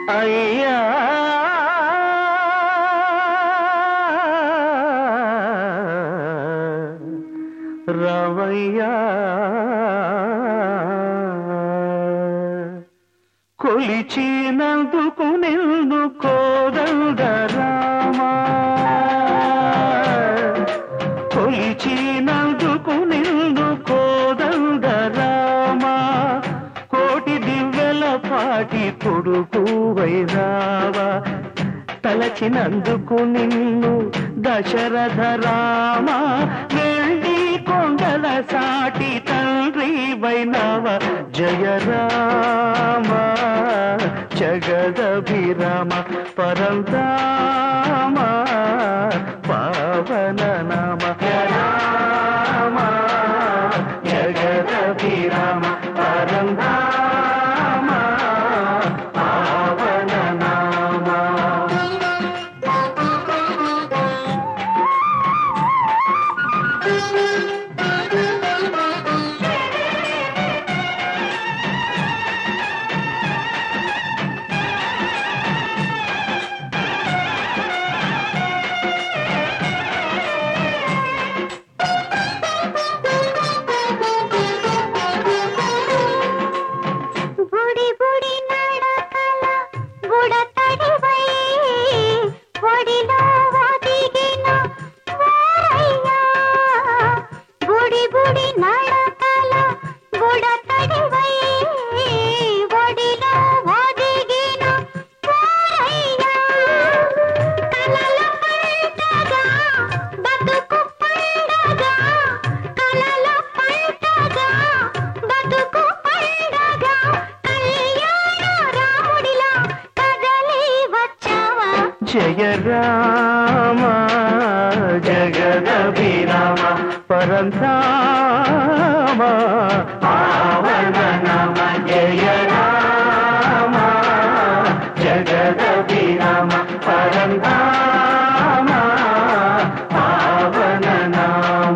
అయ్యా రవయ్యా కొలిచినందుకు నిన్ను కోదండ రామా కొలిచినందుకు నిన్ను కోదండ రామా కోటి దివ్యల పాటి కొడుకు వైరావా తలచినందుకు నిన్ను దశరథ రామ వెళ్ళి కొండల సాటి తండ్రి వైనవ జయ రామ జగదభిరామ పరంధామ పావన నామ జయ రామ జగదభిరామ పరంధామ పావన నామ బుడి బుడి నడకల బుడతడివై ఒడిలో ఒదిగిన వారయ్యా బుడి బుడి నడకల బుడతడివై ఒడిలో ఒదిగిన వారయ్యా కలల పంటగా బతుకు పండగా కలల పంటగా బతుకు పండగా కళ్యాణ రాముడిలా కదలి వచ్చావా జయ రామ జగదభిరామ పరంధామ పావన నామ జయ రామ జగదభిరామ పరంధామ పావన నామ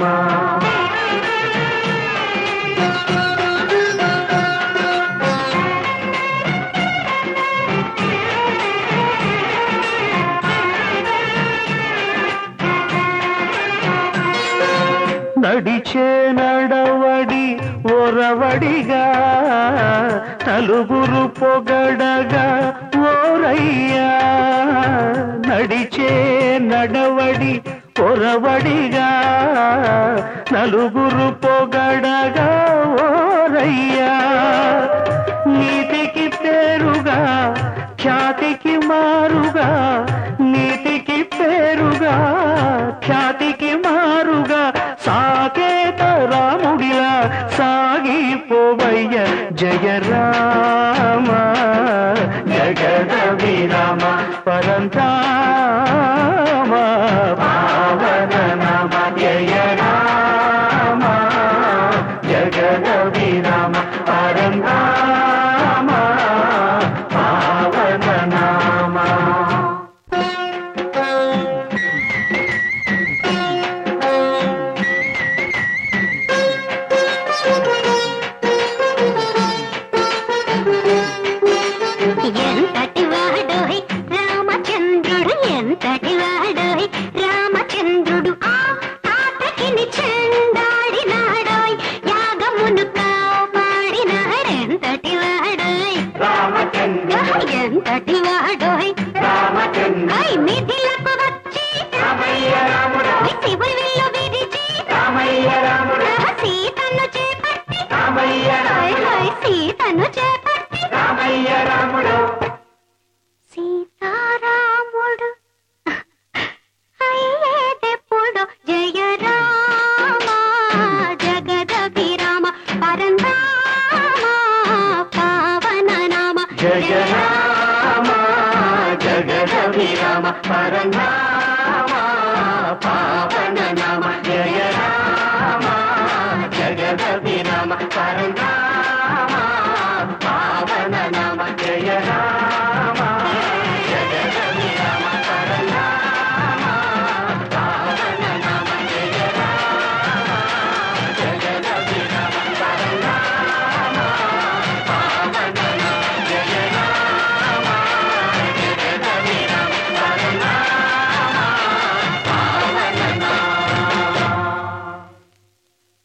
నడిచే నడవడి ఒరవడిగా నలుగురు పొగడగా ఓరయ్యా నడిచే నడవడి ఒరవడిగా నలుగురు పొగడగా ఓరయ్యా నీతికి పేరుగా ఖ్యాతికి మారుగా నీతికి పేరుగా ఖ్యాతికి మారుగా సాకేత రాముడిలా సాగిపోవయ్య జయ రామ జగద విరామ పరంధామ పావన నామ జయ రామ జగద విరామ పరంధామ పావన నామ ఎంతటి వాడోయ్ రామచంద్రుడు ఎంతటి వాడోయ్ రామచంద్రుడు ఆ తాతకిని చెందాడినాడోయ్ యాగమును కాపాడినాడెంతటి వాడోయ్ రామచంద్ర ఎంతటి వాడోయ్ రామచంద్ర ఐ నిధిలకు వచ్చి రామయ్య రాముడు శివులు విల్లు విరిచి రామయ్య రాముడు సీతను చేపట్టి రామయ్య హోయ్ హోయ్ సీతను చేపట్టి రామయ్య రాముడు సీతారాముడు అయ్యేదెప్పుడు జయ రామ జగదభిరామ పరంధామ పావన నామ జయ రామ జగద విరామ పరంధామ పావన